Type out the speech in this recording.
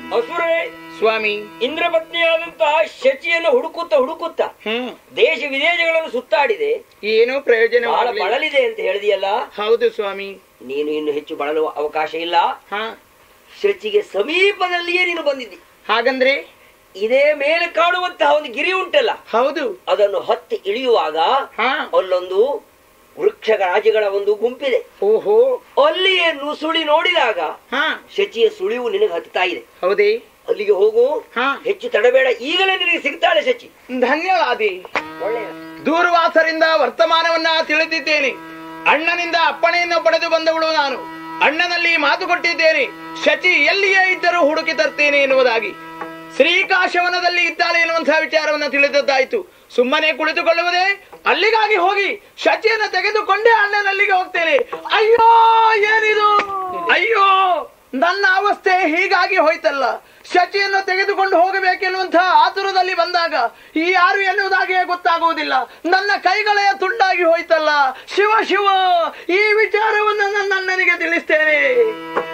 ಅಸುರೇ ಸ್ವಾಮಿ ಇಂದ್ರಪತ್ನಿಯಾದಂತಹ ಶಚಿಯನ್ನು ಹುಡುಕುತ್ತಾ ಹುಡುಕುತ್ತಾ ಹ್ಮ್ ದೇಶ ವಿದೇಶಗಳನ್ನು ಸುತ್ತಾಡಿದೆ ಏನೂ ಬಹಳ ಪ್ರಯೋಜನವಾಗಲಿಲ್ಲ ಬಳಲಿದೆ ಅಂತ ಹೇಳಿದೆಯಲ್ಲ ಹೌದು ಸ್ವಾಮಿ ನೀನು ಇನ್ನು ಹೆಚ್ಚು ಬಳಲುವ ಅವಕಾಶ ಇಲ್ಲ ಹಾ ಶಚಿಗೆ ಸಮೀಪದಲ್ಲಿಯೇ ನೀನು ಬಂದಿದ್ದಿ ಹಾಗಂದ್ರೆ ಇದೇ ಮೇಲೆ ಕಾಣುವಂತಹ ಒಂದು ಗಿರಿ ಉಂಟಲ್ಲ ಹೌದು ಅದನ್ನು ಹತ್ತಿ ಇಳಿಯುವಾಗ ಹಾ ಅಲ್ಲೊಂದು ವೃಕ್ಷ ರಾಜಗಳ ಒಂದು ಗುಂಪಿದೆ ಓಹೋ ಅಲ್ಲಿಯೇ ನುಸುಳಿ ನೋಡಿದಾಗ ಹಾ ಶಚಿಯ ಸುಳಿವು ನಿನಗೆ ಹತ್ತಾ ಇದೆ ಹೌದೇ ಅಲ್ಲಿಗೆ ಹೋಗು ಹಾ ಹೆಚ್ಚು ತಡಬೇಡ ಈಗಲೇ ನಿನಗೆ ಸಿಗ್ತಾಳೆ ಶಚಿ ಧನ್ಯವಾದಿ ಒಳ್ಳೆಯ ದೂರ್ವಾಸರಿಂದ ವರ್ತಮಾನವನ್ನ ತಿಳಿದಿದ್ದೇನೆ ಅಣ್ಣನಿಂದ ಅಪ್ಪಣೆಯನ್ನು ಪಡೆದು ಬಂದವಳು ನಾನು ಅಣ್ಣನಲ್ಲಿ ಮಾತು ಕೊಟ್ಟಿದ್ದೇನೆ ಶಚಿ ಎಲ್ಲಿಯೇ ಇದ್ದರೂ ಹುಡುಕಿ ತರ್ತೇನೆ ಎನ್ನುವುದಾಗಿ ಶ್ರೀಕಾಶವನದಲ್ಲಿ ಇದ್ದಾಳೆ ಎನ್ನುವಂತಹ ವಿಚಾರವನ್ನ ತಿಳಿದದ್ದಾಯ್ತು ಸುಮ್ಮನೆ ಕುಳಿತುಕೊಳ್ಳುವುದೇ ಅಲ್ಲಿಗಾಗಿ ಹೋಗಿ ಶಚಿಯನ್ನು ತೆಗೆದುಕೊಂಡೇ ಅಣ್ಣನಲ್ಲಿಗೆ ಹೋಗ್ತೇನೆ ಅಯ್ಯೋ ಏನಿದು ಅಯ್ಯೋ ನನ್ನ ಅವಸ್ಥೆ ಹೀಗಾಗಿ ಹೋಯ್ತಲ್ಲ ಶಚಿಯನ್ನು ತೆಗೆದುಕೊಂಡು ಹೋಗಬೇಕೆನ್ನುವಂತಹ ಆತುರದಲ್ಲಿ ಬಂದಾಗ ಈ ಯಾರು ಎನ್ನುವುದಾಗಿಯೇ ಗೊತ್ತಾಗುವುದಿಲ್ಲ ನನ್ನ ಕೈಗಳೇ ತುಂಡಾಗಿ ಹೋಯ್ತಲ್ಲ ಶಿವ ಶಿವ ಈ ವಿಚಾರವನ್ನು ನನ್ನ ಅಣ್ಣನಿಗೆ ತಿಳಿಸ್ತೇನೆ